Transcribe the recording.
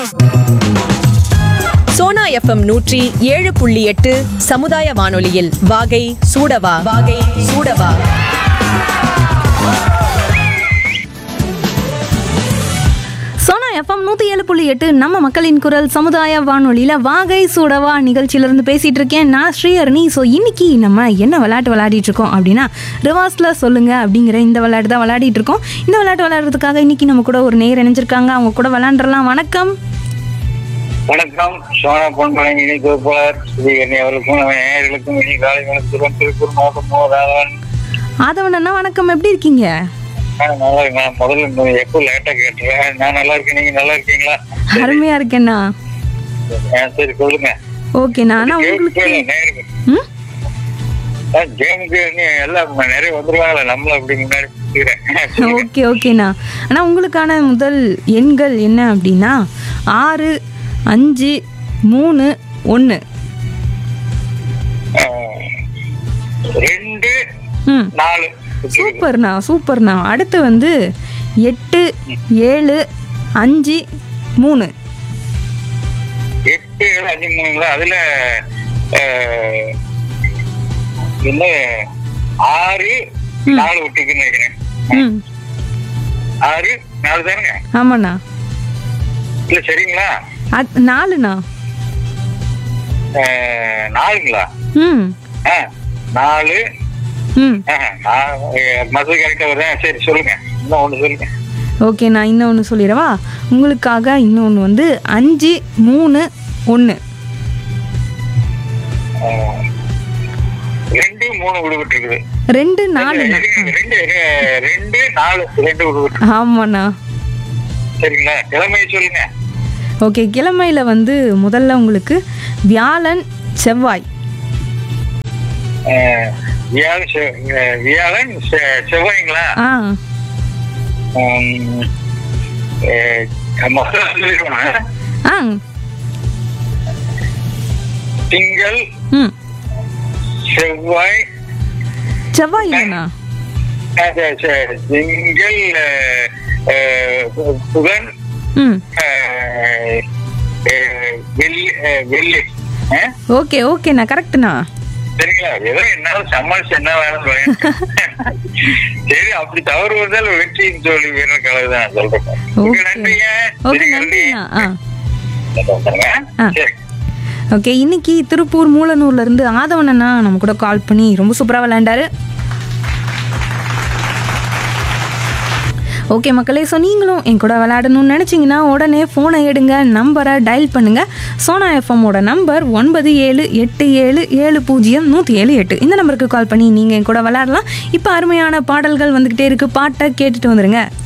Sona FM நூற்றி ஏழு புள்ளி எட்டு சமுதாய வானொலியில் வாகை சூடவா வாகை சூடவா சோனா எஃப்எம் நூற்றி ஏழு புள்ளி எட்டு நம்ம மக்களின் குரல் சமுதாய வானொலியில் வாகை சூடவா நிகழ்ச்சியிலேருந்து பேசிகிட்டு இருக்கேன் நான் ஸ்ரீஹரணி ஸோ இன்னைக்கு நம்ம என்ன விளையாட்டு விளையாடிட்டு இருக்கோம் அப்படின்னா ரிவாஸில் சொல்லுங்க அப்படிங்கிற இந்த விளையாட்டு தான் விளையாடிட்டு இருக்கோம் இந்த விளையாட்டு விளையாடுறதுக்காக இன்னைக்கு நம்ம கூட ஒரு நேர் இணைஞ்சிருக்காங்க அவங்க கூட விளையாண்டுறலாம் வணக்கம் வணக்கம் சோனா பொன்பழனி இணை தொகுப்பாளர் ஸ்ரீகரணி அவர்களுக்கும் நம்ம நேயர்களுக்கும் இனி காலை வணக்கத்துடன் திருப்பூர் மாவட்டம் மோதாவன் ஆதவன் அண்ணா வணக்கம் எப்படி இருக்கீங்க நல்லா இருக்கு. நான் முதல்ல இந்த எப்போ லேட்டா கேட்டுறேன் நான் நல்லா இருக்கேன் நீங்க நல்லா இருக்கீங்களா அருமையாக இருக்கேண்ணா ஆ, சரி சொல்லுங்க ஓகேண்ணா அண்ணா உங்களுக்கு நேருக்கு ம் கேமுக்கு நீ எல்லாம் நிறைய வந்துருவாங்களா நம்மள அப்படி முன்னாடி பேசிக்கிறேன். ஓகே ஓகேண்ணா ஆனால் உங்களுக்கான முதல் எண்கள் என்ன அப்படின்னா ஆறு அஞ்சு மூணு ஒன்று ஆ, ரெண்டு ம் நாலு சூப்பர்ண்ணா சூப்பர்ண்ணா அடுத்து வந்து எட்டு ஏழு அஞ்சு மூணு எட்டு ஏழு அஞ்சு மூணுங்களா அதுல ஆ, என்ன ஆறு நாலு விட்டுக்குன்னு நினைக்கிறேன் ம் ஆறு நாலு தானுங்க ஆமாண்ணா இல்ல சரிங்களா அத் நாலுண்ணா அஹ், நாலுங்களா ம் ஆ, நாலு ம் மசூல் கரெக்டா வருதா சரி சொல்லுங்க இன்னும் ஒண்ணு சொல்லுங்க ஓகேண்ணா இன்னொன்று சொல்லிடவா உங்களுக்காக இன்னொன்று வந்து அஞ்சு மூணு ஒன்று அஹ், ரெண்டு மூணு விடுபட்டு இருக்குது ரெண்டு நாலுண்ணா ரெண்டு ரெ- ரெண்டு நாலு ரெண்டு விடுபட்டு ஆமாண்ணா சரிங்களா கிழமையை சொல்லுங்க ஓகே கிழமையில் வந்து முதல்ல உங்களுக்கு வியாழன் செவ்வாய் அஹ், வியாழன் செவ்- அஹ், வியாழன் செ- செவ்வாய்ங்களா ஆ உம், அஹ், முதல்ல சொல்லிடுவோம். ஆ திங்கள் ம் செவ்வாய் செவ்வாய் இல்லைண்ணா அஹ், சரி, சரி. திங்கள் அஹ், அஹ், பு- புதன் ம் அஹ், அஹ், வெள்ளி அஹ், வெள்ளி அஹ், ஓகே ஓகேண்ணா கரெக்டுண்ணா சரிங்களா ஏதோ என்னால சமாளிச்சு என்ன வேணும் சொல்லுங்க. சரி அப்படி தவறு வந்தால் வெற்றியின் தோல்வி வீரர் கலகுதான் சொல்றேன் ஓகே. ஓகே, நன்றிங்க ஓகே சரி, நன்றிண்ணா ஆ நன்றிங்க. ஆ. சரி ஓகே இன்னைக்கு திருப்பூர் மூலனூர்ல இருந்து ஆதவன் அண்ணா நம்ம கூட கால் பண்ணி ரொம்ப சூப்பராக விளையாண்டாரு ஓகே மக்களே ஸோ நீங்களும் என் கூட விளையாடணும்னு நினச்சிங்கன்னா உடனே ஃபோனை எடுங்க நம்பரை டயல் பண்ணுங்கள் சோனா எஃப்எம்மோட நம்பர் ஒன்பது ஏழு எட்டு ஏழு ஏழு பூஜ்ஜியம் நூற்றி ஏழு எட்டு இந்த நம்பருக்கு கால் பண்ணி நீங்கள் என் கூட விளையாடலாம் இப்போ அருமையான பாடல்கள் வந்துக்கிட்டே இருக்குது பாட்டை கேட்டுட்டு வந்துடுங்க